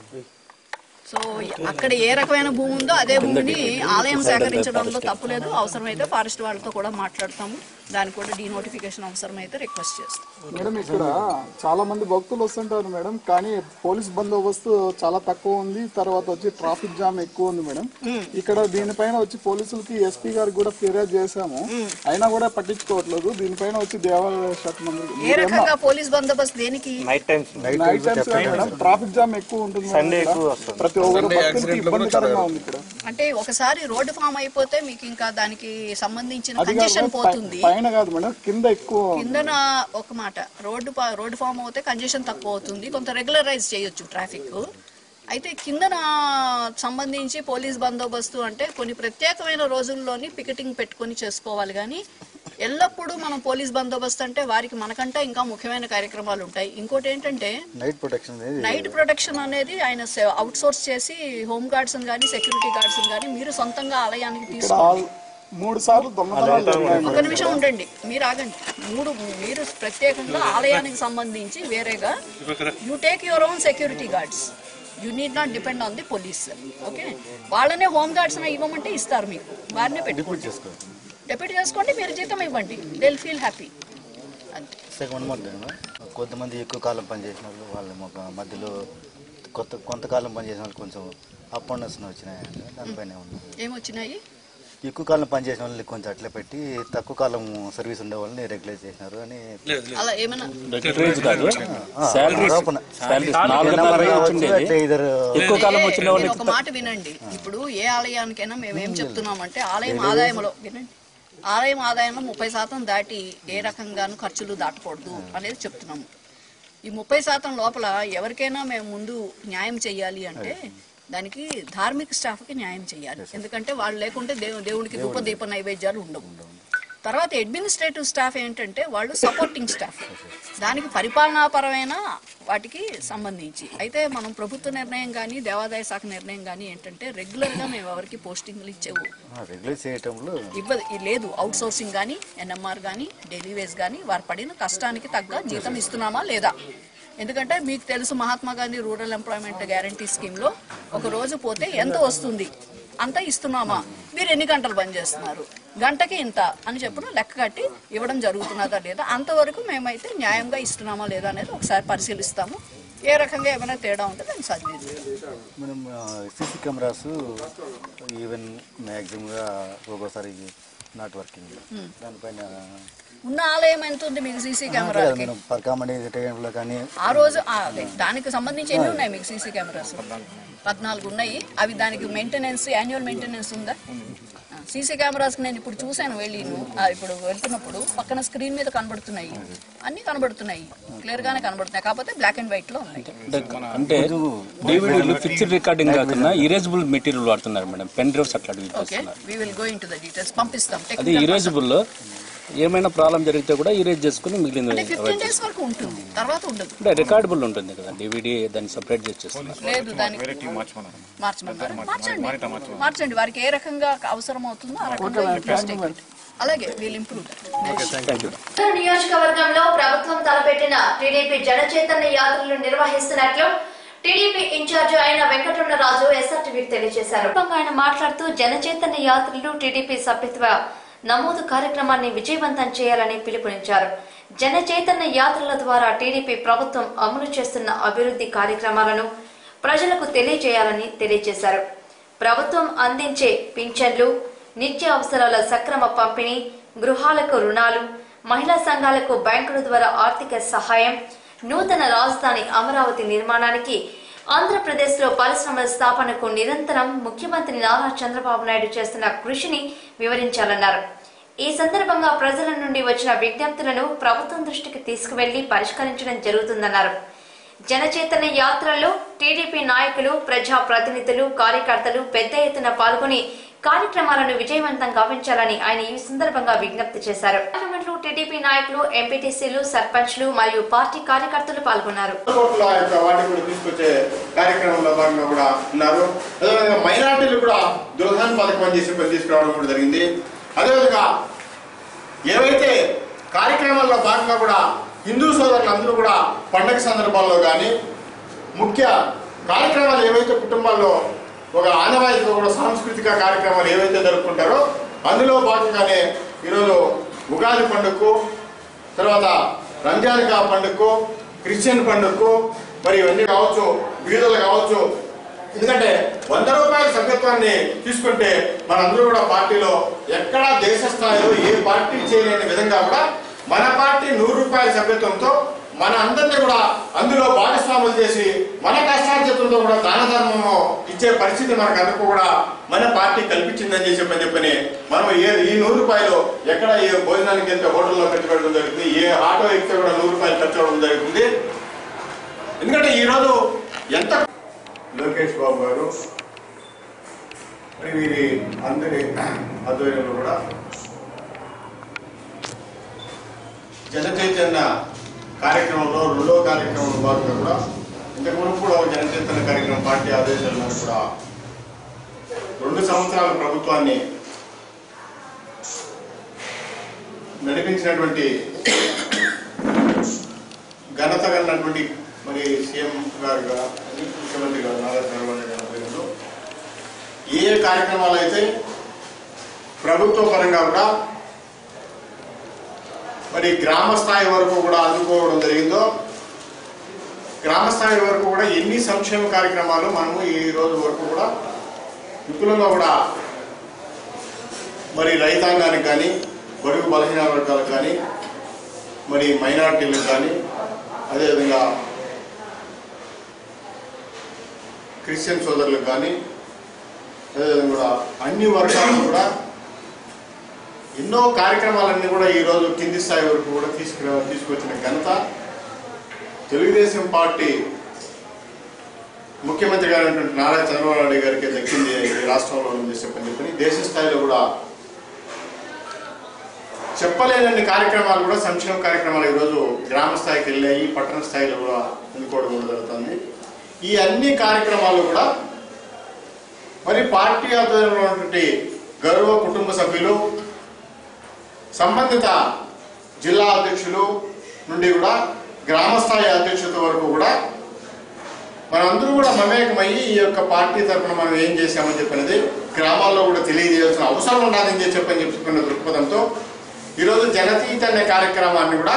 సో అక్కడ ఏ రకమైన భూమి ఉందో అదే భూమిని ఆలయం సేకరించడంలో తప్పులేదు అవసరమైతే ఫారెస్ట్ వాళ్ళతో కూడా మాట్లాడతాము దానికి కూడా డీనోటిఫికేషన్ అవసరమైతే రిక్వెస్ట్ చేస్తాం మేడం ఇక్కడ చాలా మంది భక్తులు వస్తుంటారు మేడం కానీ పోలీస్ బందోబస్తు చాలా తక్కువ ఉంది తర్వాత వచ్చి ట్రాఫిక్ జామ్ ఎక్కువ ఉంది మేడం ఇక్కడ దీనిపైన వచ్చి పోలీసులకి ఎస్పీ గారికి కూడా ఫిర్యాదు చేశాము అయినా కూడా పట్టించుకోవట్లేదు దీనిపైన వచ్చి దేవాలయ శాఖ మంత్రి ఏ రకంగా పోలీస్ బందోబస్తు దేనికి night times night times madam traffic jam ఎక్కువ ఉంటుంది మేడం Sunday ఇక్కడ. ఎక్కువ వస్తుంది. ప్రతి ఒక్కరు Sunday భక్తులకి accident లు కూడా ఇబ్బందికరంగా చాలా ఉంది ఇక్కడ అంటే ఒకసారి రోడ్డు ఫామ్ అయిపోతే మీకు ఇంకా దానికి సంబంధించిన అది కాదు కంజెషన్ మేడం, పోతుంది పై- పైన కాదు మేడం కింద ఎక్కువ కిందన ఒక మాట రోడ్డు పా- రోడ్డు ఫామ్ అవుతే కంజెషన్ తక్కువ అవుతుంది కొంత రెగ్యులరైజ్ చేయొచ్చు ట్రాఫిక్ అయితే కిందన సంబంధించి పోలీస్ బందోబస్తు అంటే కొన్ని ప్రత్యేకమైన రోజుల్లోని పికెటింగ్ పెట్టుకొని చేసుకోవాలి కానీ ఎల్లప్పుడూ మనం పోలీస్ బందోబస్తు అంటే వారికి మనకంటే ఇంకా ముఖ్యమైన కార్యక్రమాలు ఉంటాయి ఇంకోటి ఏంటంటే నైట్ ప్రొటెక్షన్ అనేది నైట్ ప్రొటెక్షన్ అనేది ఆయన అవుట్ సోర్స్ చేసి హోమ్ గార్డ్స్ కానీ సెక్యూరిటీ గార్డ్స్ కానీ మీరు సొంతంగా ఆలయానికి ఇక్కడ తీసుకోవాలి ఆల్- మూడు సార్లు దొంగతనాలు జరిగాయి ఒక నిమిషం ఉండండి మీరు ఆగండి మూడు మీరు ప్రత్యేకంగా ఆలయానికి సంబంధించి వేరేగా you take your own security guards you need not depend on the police okay వాళ్ళనే హోమ్ గార్డ్స్ ఇవ్వమంటే ఇస్తారు మీకు వారినే పెట్టుకోండి డెప్యూట్ చేసుకోండి మీరు జీతం ఇవ్వండి దే ఫీల్ హ్యాపీ అంతే సెకండ్ మంత్ కొంతమంది ఎక్కువ కాలం పనిచేసిన వాళ్ళు వాళ్ళ ఒక మధ్యలో కొత్త కొంతకాలం పనిచేసిన వాళ్ళు కొంచెం అప్ అండ్ డౌన్స్ వచ్చినాయి దానిపైన ఉన్నాయి ఏమొచ్చినాయి ఎక్కువ కాలం పనిచేసిన వాళ్ళని కొంచెం అట్లే పెట్టి తక్కువ కాలం సర్వీస్ ఉండే వాళ్ళని రెగ్యులైజ్ చేసినారు అని అలా ఏమైనా Regularize కాదు. ఆ, Salaries- ఆరోపణ. salaries నెల నాలుగు నెల నెలలు కావచ్చు, వచ్చిండేది. అట్లే ఇద్దరు ఎక్కువ కాలం వచ్చిన మీరు వాళ్ళకి ఒక మాట వినండి ఇప్పుడు ఏ ఆలయానికైనా మేము ఏం చెప్తున్నామంటే ఆలయం ఆదాయంలో వినండి ఆలయం ఆదాయంలో ముప్పై శాతం దాటి ఏ రకంగానూ ఖర్చులు దాటకూడదు అనేది చెప్తున్నాము ఈ ముప్పై శాతం లోపల ఎవరికైనా మేము ముందు న్యాయం చేయాలి అంటే దానికి ధార్మిక స్టాఫ్కి న్యాయం చేయాలి ఎందుకంటే వాళ్ళు లేకుంటే దేవు దేవుడికి ధూప దీప నైవేద్యాలు ఉండవు తర్వాత అడ్మినిస్ట్రేటివ్ స్టాఫ్ ఏంటంటే వాళ్ళు సపోర్టింగ్ స్టాఫ్ దానికి పరిపాలనాపరమైన వాటికి సంబంధించి అయితే మనం ప్రభుత్వ నిర్ణయం కానీ దేవాదాయ శాఖ నిర్ణయం కానీ ఏంటంటే రెగ్యులర్గా మేము ఎవరికి పోస్టింగ్లు ఇచ్చేవు రెగ్యులర్ చేయటంలో ఇవ్వదు ఈ లేదు అవుట్ సోర్సింగ్ కానీ ఎన్ఎంఆర్ కానీ డైలీ వేజ్ కానీ వారు పడిన కష్టానికి తగ్గ జీతం ఇస్తున్నామా లేదా ఎందుకంటే మీకు తెలుసు Mahatma Gandhi rural employment guarantee స్కీమ్లో ఒక రోజు పోతే ఎంత వస్తుంది అంత ఇస్తున్నామా మీరు ఎన్ని గంటలు పని చేస్తున్నారు గంటకి ఇంత అని చెప్పిన లెక్క కట్టి ఇవ్వడం జరుగుతున్నదా లేదా అంతవరకు మేమైతే న్యాయంగా ఇస్తున్నామా లేదా అనేది ఒకసారి పరిశీలిస్తాము ఏ రకంగా ఏమైనా తేడా ఉంటే దాన్ని సరిదిద్దుతాం మనం సీసీ కెమెరాస్ ఈవెన్ మ్యాక్సిమంగా ఒక్కోసారి నాట్ వర్కింగ్ Hmm. దానిపైన ఉన్న ఆలయం ఎంత ఉంది మీకు సీసీ కెమెరాకి మనం పర్కామణి టైంలో కానీ ఆ రోజు ఆ, అదే, దానికి సంబంధించి ఎన్ని ఉన్నాయి మీకు సీసీ కెమెరాస్ పద్నాలుగు ఉన్నాయి అవి దానికి మెయింటెనెన్స్ యాన్యువల్ మెయింటెనెన్స్ ఉందా సీసీ కెమెరాస్ నేను ఇప్పుడు చూశాను వెళ్ళి ఇప్పుడు వెళ్తున్నప్పుడు పక్కన స్క్రీన్ మీద కనబడుతున్నాయి అన్ని కనబడుతున్నాయి క్లియర్ గానే కనబడుతున్నాయి కాకపోతే బ్లాక్ అండ్ వైట్ లో ఉన్నాయి అంటే డివిడీలు ఫిక్స్డ్ రికార్డింగ్ కాకుండా ఇరేజబుల్ మెటీరియల్ వాడుతున్నారు మేడం పెన్ డ్రైవ్స్ అట్లా యూజ్ ఓకే చేస్తున్నారు we will go into the details పంపిస్తాం అది Technical ఇరేజబుల్ ఏమైనా ప్రాబ్లం జరిగితే కూడా ఇరేజ్ చేసుకుని మిగిలింది అంటే ఫిఫ్టీన్ avoid డేస్ వరకు ఉంటుంది తర్వాత ఉండదు అంటే రికార్డబుల్ ఉంటుంది కదా డివిడి దాన్ని సపరేట్ చేసి చేస్తున్నారు లేదు దానికి మార్చమన్నారు మార్చండి మార్చండి వారికి ఏ రకంగా అవసరం అవుతుందో ఆ రకంగా you please take it. అలాగే వీల్ ఇంప్రూవ్ థ్యాంక్ యూ ఉత్తర నియోజకవర్గంలో ప్రభుత్వం తలపెట్టిన టీడీపీ జనచైతన్య యాత్రలు నిర్వహిస్తున్నట్లు టీడీపీ ఇన్ఛార్జ్ అయిన వెంకటరమణరాజు ఎస్ఆర్టీవీకి తెలియజేశారు ఆయన మాట్లాడుతూ జనచైతన్య యాత్రలు టీడీపీ సభ్యత్వ నమోదు కార్యక్రమాన్ని విజయవంతం చేయాలని పిలుపునిచ్చారు జన చైతన్య యాత్రల ద్వారా టీడీపీ ప్రభుత్వం అమలు చేస్తున్న అభివృద్ధి కార్యక్రమాలను ప్రజలకు తెలియజేయాలని తెలియజేశారు ప్రభుత్వం అందించే పింఛన్లు నిత్య అవసరాల సక్రమ పంపిణీ గృహాలకు రుణాలు మహిళా సంఘాలకు బ్యాంకుల ద్వారా ఆర్థిక సహాయం నూతన రాజధాని అమరావతి నిర్మాణానికి ఆంధ్రప్రదేశ్లో పరిశ్రమల స్థాపనకు నిరంతరం ముఖ్యమంత్రి నారా చంద్రబాబు నాయుడు చేస్తున్న కృషిని వివరించాలన్నారు ఈ సందర్భంగా ప్రజల నుండి వచ్చిన విజ్ఞప్తులను ప్రభుత్వం దృష్టికి తీసుకువెళ్లి పరిష్కరించడం జరుగుతుందన్నారు జనచేతన యాత్రల్లో టీడీపీ నాయకులు ప్రజా ప్రతినిధులు కార్యకర్తలు పెద్ద ఎత్తున పాల్గొని కార్యక్రమాలను విజయవంతం గావించాలని ఆయన ఈ సందర్భంగా విజ్ఞప్తి చేశారు పార్లమెంట్లో టీడీపీ నాయకులు ఎంపీటీసీలు సర్పంచ్లు మరియు పార్టీ కార్యకర్తలు పాల్గొన్నారు కోట్ల యొక్క వాటిని కూడా తీసుకొచ్చే కార్యక్రమంలో భాగంగా కూడా ఉన్నారు అదేవిధంగా మైనార్టీలు కూడా దుర్ధాన్ పథకం అని చేసి పని తీసుకురావడం కూడా జరిగింది అదేవిధంగా ఏవైతే కార్యక్రమాల్లో భాగంగా కూడా హిందూ సోదరులు అందరూ కూడా పండగ సందర్భాల్లో కానీ ముఖ్య కార్యక్రమాలు ఏవైతే కుటుంబాల్లో ఒక ఆనవాయితీగా కూడా సాంస్కృతిక కార్యక్రమాలు ఏవైతే జరుపుకుంటారో అందులో భాగంగానే ఈరోజు ఉగాది పండుగకు తర్వాత రంజాన్ కా పండుగకు క్రిస్టియన్ పండుగకు మరి ఇవన్నీ కావచ్చు బీదలు కావచ్చు ఎందుకంటే వంద రూపాయల సభ్యత్వాన్ని తీసుకుంటే మనందరూ కూడా పార్టీలో ఎక్కడా దేశ స్థాయిలో ఏ పార్టీ చేయలేని విధంగా కూడా మన పార్టీ నూరు రూపాయల సభ్యత్వంతో మన అందరినీ కూడా అందులో భాగస్వాములు చేసి మన కష్టార్జితంతో కూడా దాన ధర్మము ఇచ్చే పరిస్థితి మనకు అందరికీ కూడా మన పార్టీ కల్పించిందని చెప్పి చెప్పని చెప్పని మనం ఏ ఈ నూరు రూపాయలు ఎక్కడ ఏ భోజనానికి వెళ్తే హోటల్లో ఖర్చు పెట్టడం జరుగుతుంది ఏ ఆటో ఎక్కితే కూడా నూరు రూపాయలు ఖర్చు అవ్వడం జరుగుతుంది ఎందుకంటే ఈరోజు ఎంత లోకేష్ బాబు గారు మరి వీరి అందరి ఆధ్వర్యంలో కూడా జన చైతన్య కార్యక్రమంలో రెండో కార్యక్రమంలో భాగంగా కూడా ఇంతకు మునుపు కూడా ఒక జన చైతన్య కార్యక్రమం పార్టీ ఆదేశాల మేరకు కూడా రెండు సంవత్సరాల ప్రభుత్వాన్ని నడిపించినటువంటి ఘనత కన్నటువంటి మరి సీఎం గారు గా- ముఖ్యమంత్రి గారు నారా చంద్రబాబు నాయుడు గారి ఆధ్వర్యంలో ఏ ఏ కార్యక్రమాలు అయితే ప్రభుత్వ పరంగా కూడా మరి గ్రామ స్థాయి వరకు కూడా అందుకోవడం జరిగిందో గ్రామ స్థాయి వరకు కూడా ఎన్ని సంక్షేమ కార్యక్రమాలు మనము ఈ రోజు వరకు కూడా విపులంగా కూడా మరి రైతాంగానికి కానీ బడుగు బలహీన వర్గాలకు కానీ మరి మైనారిటీలకు కానీ అదేవిధంగా క్రిస్టియన్ సోదరులకు కానీ అదేవిధంగా కూడా అన్ని వర్గాలకు కూడా ఎన్నో కార్యక్రమాలన్నీ కూడా ఈ రోజు కింది స్థాయి వరకు కూడా తీసుకురా తీసుకొచ్చిన ఘనత తెలుగుదేశం పార్టీ ముఖ్యమంత్రి గారైనటువంటి నారా చంద్రబాబు నాయుడు గారికి దక్కింది ఈ రాష్ట్రంలో ఉంది చెప్పని చెప్పని దేశ స్థాయిలో కూడా చెప్పలేనన్ని కార్యక్రమాలు కూడా సంక్షేమ కార్యక్రమాలు ఈరోజు గ్రామ స్థాయికి వెళ్ళాయి పట్టణ స్థాయిలో కూడా అందుకోవడం కూడా జరుగుతుంది ఈ అన్ని కార్యక్రమాలు కూడా మరి పార్టీ ఆధ్వర్యంలో ఉన్నటువంటి గౌరవ కుటుంబ సభ్యులు సంబంధిత జిల్లా అధ్యక్షులు నుండి కూడా గ్రామ స్థాయి అధ్యక్షత వరకు కూడా మనందరూ కూడా మమేకమయ్యి ఈ యొక్క పార్టీ తరఫున మనం ఏం చేశామని చెప్పినది గ్రామాల్లో కూడా తెలియజేయాల్సిన అవసరం ఉన్నదని చెప్పని చెప్పుకున్న దృక్పథంతో ఈరోజు జనతీత అనే కార్యక్రమాన్ని కూడా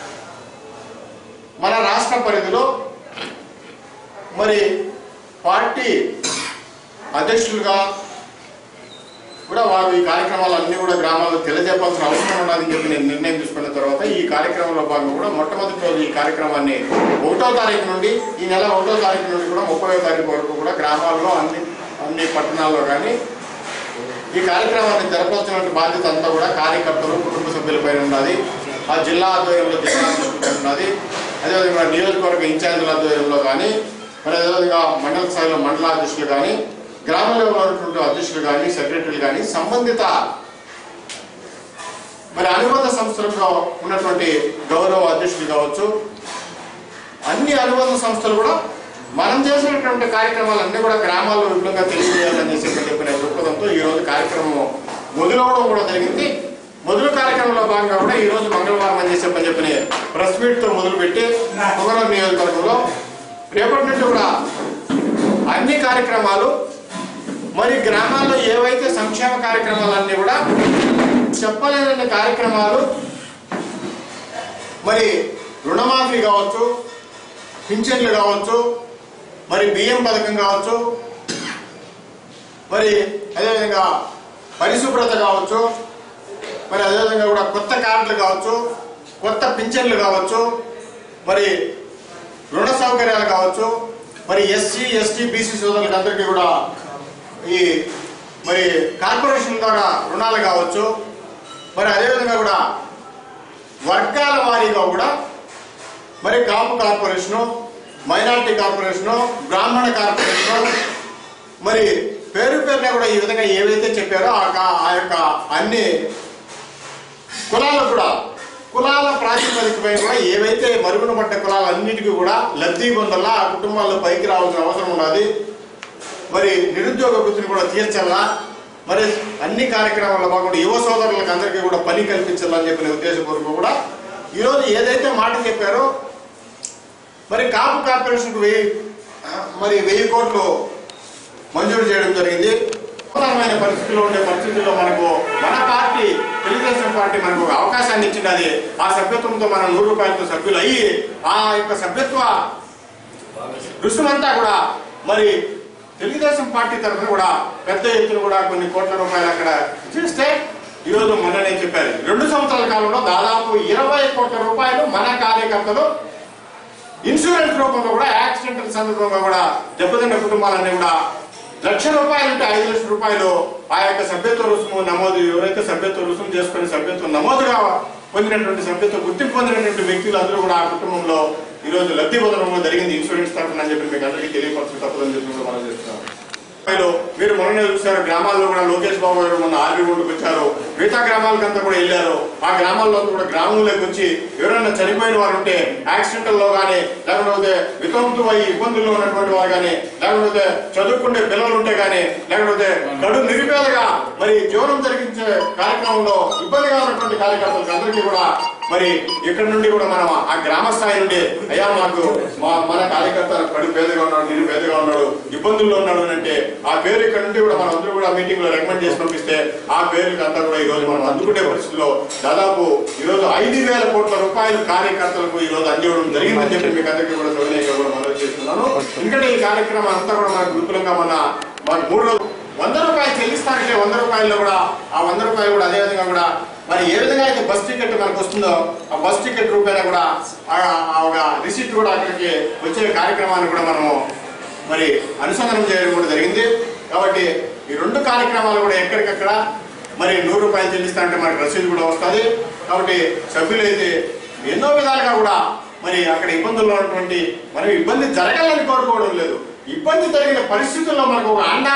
మన రాష్ట్ర పరిధిలో మరి పార్టీ అధ్యక్షులుగా కూడా వారు ఈ కార్యక్రమాలన్నీ కూడా గ్రామాల్లో తెలియజెప్పాల్సిన అవసరం ఉన్నదని చెప్పి నేను నిర్ణయం తీసుకున్న తర్వాత ఈ కార్యక్రమంలో భాగంగా కూడా మొట్టమొదటి రోజు ఈ కార్యక్రమాన్ని ఒకటో తారీఖు నుండి ఈ నెల ఒకటో తారీఖు నుండి కూడా ముప్పై తారీఖు వరకు కూడా గ్రామాల్లో అన్ని అన్ని పట్టణాల్లో కానీ ఈ కార్యక్రమాన్ని జరపాల్సిన బాధ్యత అంతా కూడా కార్యకర్తలు కుటుంబ సభ్యులపైన ఉన్నది ఆ జిల్లా ఆధ్వర్యంలో జిల్లా అధ్యక్షులపై ఉన్నది అదేవిధంగా నియోజకవర్గ ఇన్ఛార్జీల ఆధ్వర్యంలో కానీ మరి అదేవిధంగా మండల స్థాయిలో మండల అధ్యక్షులు కానీ గ్రామ లెవెల్లో ఉన్నటువంటి అధ్యక్షులు కానీ సెక్రటరీలు కానీ సంబంధిత మరి అనుబంధ సంస్థలకు ఉన్నటువంటి గౌరవ అధ్యక్షులు కావచ్చు అన్ని అనుబంధ సంస్థలు కూడా మనం చేసినటువంటి కార్యక్రమాలన్నీ కూడా గ్రామాల్లో విపులంగా తెలియజేయాలని చెప్పి చెప్పిన దృక్పథంతో ఈ రోజు కార్యక్రమం మొదలవడం కూడా జరిగింది మొదలు కార్యక్రమంలో భాగంగా కూడా ఈ రోజు మంగళవారం అని చెప్పని చెప్పిన ప్రెస్ మీట్ తో మొదలుపెట్టి పొగరం నియోజకవర్గంలో రేపటి నుండి కూడా అన్ని కార్యక్రమాలు మరి గ్రామాల్లో ఏవైతే సంక్షేమ కార్యక్రమాలన్నీ కూడా చెప్పలేనన్ని కార్యక్రమాలు మరి రుణమాఫీ కావచ్చు పింఛన్లు కావచ్చు మరి బియ్యం పథకం కావచ్చు మరి అదేవిధంగా పరిశుభ్రత కావచ్చు మరి అదేవిధంగా కూడా కొత్త కార్డులు కావచ్చు కొత్త పింఛన్లు కావచ్చు మరి రుణ సౌకర్యాలు కావచ్చు మరి ఎస్సీ ఎస్టీ బీసీ సోదరులకు అందరికీ కూడా ఈ మరి కార్పొరేషన్ ద్వారా రుణాలు కావచ్చు మరి అదేవిధంగా కూడా వర్గాల వారీగా కూడా మరి కాపు కార్పొరేషను మైనారిటీ కార్పొరేషను బ్రాహ్మణ కార్పొరేషను మరి పేరు పేరున కూడా ఈ విధంగా ఏవైతే చెప్పారో ఆ కా- ఆ యొక్క అన్ని కులాలకు కూడా కులాల ప్రాతిపదికపై కూడా ఏవైతే మరుగున పడ్డ కులాలన్నిటికీ కూడా లబ్ధి పొందాలా ఆ కుటుంబాల్లో పైకి రావాల్సిన అవసరం ఉన్నది మరి నిరుద్యోగ వృత్తిని కూడా తీర్చాలా మరి అన్ని కార్యక్రమాల్లో భాగంగా యువ సోదరులకు అందరికీ కూడా పని కల్పించాలని చెప్పిన ఉద్దేశపూర్వకంగా కూడా ఈరోజు ఏదైతే మాట చెప్పారో మరి కాపు కార్పొరేషన్కు వెయ్యి మరి వెయ్యి కోట్లు మంజూరు చేయడం జరిగింది నూతనమైన పరిస్థితుల్లో ఉండే పరిస్థితుల్లో మనకు మన పార్టీ తెలుగుదేశం పార్టీ మనకు ఒక అవకాశాన్ని ఇచ్చినది ఆ సభ్యత్వంతో మనం నూరు రూపాయలతో సభ్యులు అయ్యి ఆ యొక్క సభ్యత్వ రుసుమంతా కూడా మరి తెలుగుదేశం పార్టీ తరఫున కూడా పెద్ద ఎత్తున కూడా కొన్ని కోట్ల రూపాయలు అక్కడ చేస్తే ఈరోజు మొన్ననే చెప్పారు రెండు సంవత్సరాల కాలంలో దాదాపు ఇరవై కోట్ల రూపాయలు మన కార్యకర్తలు ఇన్సూరెన్స్ రూపంలో కూడా యాక్సిడెంటల్ సందర్భంగా కూడా దెబ్బతిన్న కుటుంబాలన్నీ కూడా లక్ష రూపాయలు అంటే ఐదు లక్షల రూపాయలు ఆ యొక్క సభ్యత్వ రుసుము నమోదు ఎవరైతే సభ్యత్వ రుసుము చేసుకుని సభ్యత్వం నమోదుగా పొందినటువంటి సభ్యత్వ గుర్తింపు పొందినటువంటి వ్యక్తులు అందరూ కూడా ఆ కుటుంబంలో ఈ రోజు లబ్ధి పొందడంలో జరిగింది ఇన్సూరెన్స్ తరఫున అని చెప్పి మీకు అందరికీ తెలియపరచడం తప్పదని చెప్పి కూడా మనం చేస్తున్నాం స్థాయిలో మీరు మొన్న చూసారు గ్రామాల్లో కూడా లోకేష్ బాబు గారు మొన్న ఆర్మీ రోడ్డుకు వచ్చారు మిగతా గ్రామాలకంతా కూడా వెళ్ళారు ఆ గ్రామాల్లో కూడా గ్రామంలోకి వచ్చి ఎవరైనా చనిపోయిన వారు ఉంటే యాక్సిడెంటల్ లో కానీ లేకపోతే వితంతు అయి ఇబ్బందుల్లో ఉన్నటువంటి వారు కానీ లేకపోతే చదువుకునే పిల్లలు ఉంటే కానీ లేకపోతే కడు నిరుపేదగా మరి జీవనం జరిగించే కార్యక్రమంలో ఇబ్బందిగా ఉన్నటువంటి కార్యకర్తలకు అందరికీ కూడా మరి ఇక్కడ నుండి కూడా మనం ఆ గ్రామ స్థాయి నుండి అయ్యా మాకు మా మన కార్యకర్త కడు పేదగా ఉన్నాడు నిరుపేదగా ఉన్నాడు ఇబ్బందుల్లో ఉన్నాడు అని అంటే ఆ పేరు ఇక్కడ నుండి కూడా మనం అందరూ కూడా మీటింగ్ లో రికమెండ్ చేసి పంపిస్తే ఆ పేరుకి అంతా కూడా ఈ రోజు మనం అందుకునే పరిస్థితిలో దాదాపు ఈ రోజు ఐదు వేల కోట్ల రూపాయలు కార్యకర్తలకు ఈ రోజు అందివ్వడం జరిగిందని చెప్పి మీకు అందరికీ కూడా సౌజన్యంగా కూడా మనవి చేస్తున్నాను ఎందుకంటే ఈ కార్యక్రమం అంతా కూడా మనకు విపులంగా మన మన మూడు రోజులు వంద రూపాయలు చెల్లిస్తానంటే వంద రూపాయల్లో కూడా ఆ వంద రూపాయలు కూడా అదే విధంగా కూడా మరి ఏ విధంగా అయితే బస్ టికెట్ మనకు వస్తుందో ఆ బస్ టికెట్ రూపాయన కూడా ఆ- ఆ ఒక రిసిప్ట్ కూడా అక్కడికి వచ్చే కార్యక్రమాన్ని కూడా మనము మరి అనుసంధానం చేయడం కూడా జరిగింది కాబట్టి ఈ రెండు కార్యక్రమాలు కూడా ఎక్కడికక్కడ మరి నూరు రూపాయలు చెల్లిస్తానంటే మనకి రసీదు కూడా వస్తుంది కాబట్టి సభ్యులైతే ఎన్నో విధాలుగా కూడా మరి అక్కడ ఇబ్బందుల్లో ఉన్నటువంటి మనం ఇబ్బంది జరగాలని కోరుకోవడం లేదు ఇబ్బంది జరిగిన పరిస్థితుల్లో మనకు ఒక అండ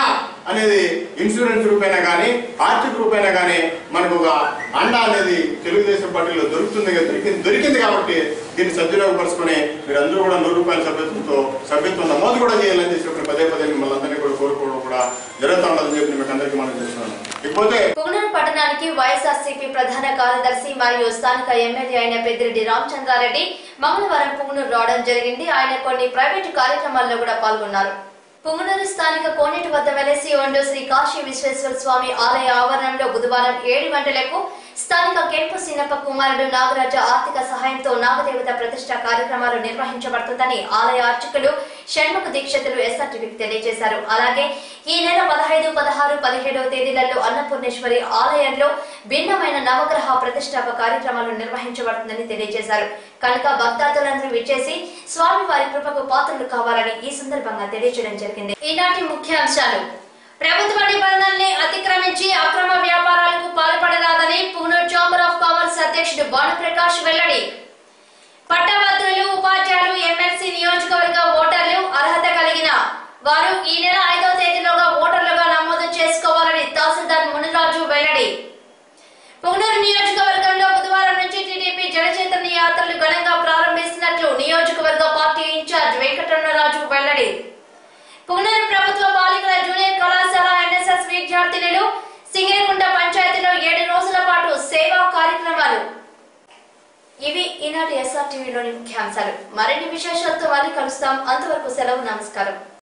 అనేది ఇన్సూరెన్స్ రూపైనా కానీ ఆర్థిక రూపైనా కానీ మనకు ఒక అండ అనేది తెలుగుదేశం పార్టీలో దొరుకుతుంది దొరికింది దొరికింది కాబట్టి దీన్ని సద్వినియోగపరుచుకొని మీరందరూ కూడా నూరు రూపాయల సభ్యత్వంతో సభ్యత్వం నమోదు కూడా చేయాలని చెప్పి ఒకటి పదే పదే మిమ్మల్ని అందరినీ కూడా కోరుకోవడం కూడా జరుగుతూ ఉండదని చెప్పి మీకు అందరికీ మనం చేస్తున్నాను ఇకపోతే పుంగనూరు పట్టణానికి వైఎస్ఆర్సీపీ ప్రధాన కార్యదర్శి మరియు స్థానిక ఎమ్మెల్యే అయిన పెద్దిరెడ్డి రామచంద్రారెడ్డి మంగళవారం పుంగనూరు రావడం జరిగింది ఆయన కొన్ని ప్రైవేటు కార్యక్రమాల్లో కూడా పాల్గొన్నారు పుంగనూరు స్థానిక కోనేటి వద్ద వెలసి ఉండు శ్రీ కాశీ విశ్వేశ్వర స్వామి ఆలయ ఆవరణంలో బుధవారం ఏడు గంటలకు స్థానిక కెంపు సీనప్ప కుమారుడు నాగరాజ ఆర్థిక సహాయంతో నాగదేవత ప్రతిష్ట కార్యక్రమాలు నిర్వహించబడుతుందని ఆలయ అర్చకులు షణ్ముఖ దీక్షితులు ఎస్ఆర్టీవీకి తెలియజేశారు అలాగే ఈ నెల పదహైదు పదహారు పదిహేడవ తేదీలలో అన్నపూర్ణేశ్వరి ఆలయంలో భిన్నమైన నవగ్రహ ప్రతిష్టాప కార్యక్రమాలు నిర్వహించబడుతుందని తెలియజేశారు కనుక భక్తాదులందరూ విచ్చేసి స్వామి వారి కృపకు పాత్రలు కావాలని ఈ సందర్భంగా తెలియజేయడం జరిగింది ఈనాటి ముఖ్యాంశాలు ప్రభుత్వ నిబంధనల్ని అతిక్రమించి అక్రమ వ్యాపారాలకు పాల్పడరాదని పూనూరు ఛాంబర్ ఆఫ్ కామర్స్ అధ్యక్షుడు భానుప్రకాష్ వెల్లడి పట్టభద్రులు ఉపాధ్యాయులు ఎమ్మెల్సీ నియోజకవర్గ ఓటర్లు అర్హత కలిగిన వారు ఈ నెల ఐదవ తేదీలోగా ఓటర్లుగా నమోదు చేసుకోవాలని తహసీల్దార్ మునిరాజు వెల్లడి పుంగనూరు నియోజకవర్గంలో బుధవారం నుంచి టీడీపీ జనచైతన్య యాత్రలు ఘనంగా ప్రారంభిస్తున్నట్లు నియోజకవర్గ పార్టీ ఇన్ఛార్జ్ వెంకటరమణరాజు వెల్లడి పుంగనూరు ప్రభుత్వ బాలికల జూనియర్ కళాశాల ఎన్ఎస్ఎస్ విద్యార్థినులు సింగరేకుంట పంచాయతీలో ఏడు రోజుల పాటు సేవా కార్యక్రమాలు ఇవి ఈనాటి ఎస్ఆర్ టీవీలోని ముఖ్యాంశాలు మరిన్ని విశేషాలతో మళ్ళీ కలుస్తాం అంతవరకు సెలవు నమస్కారం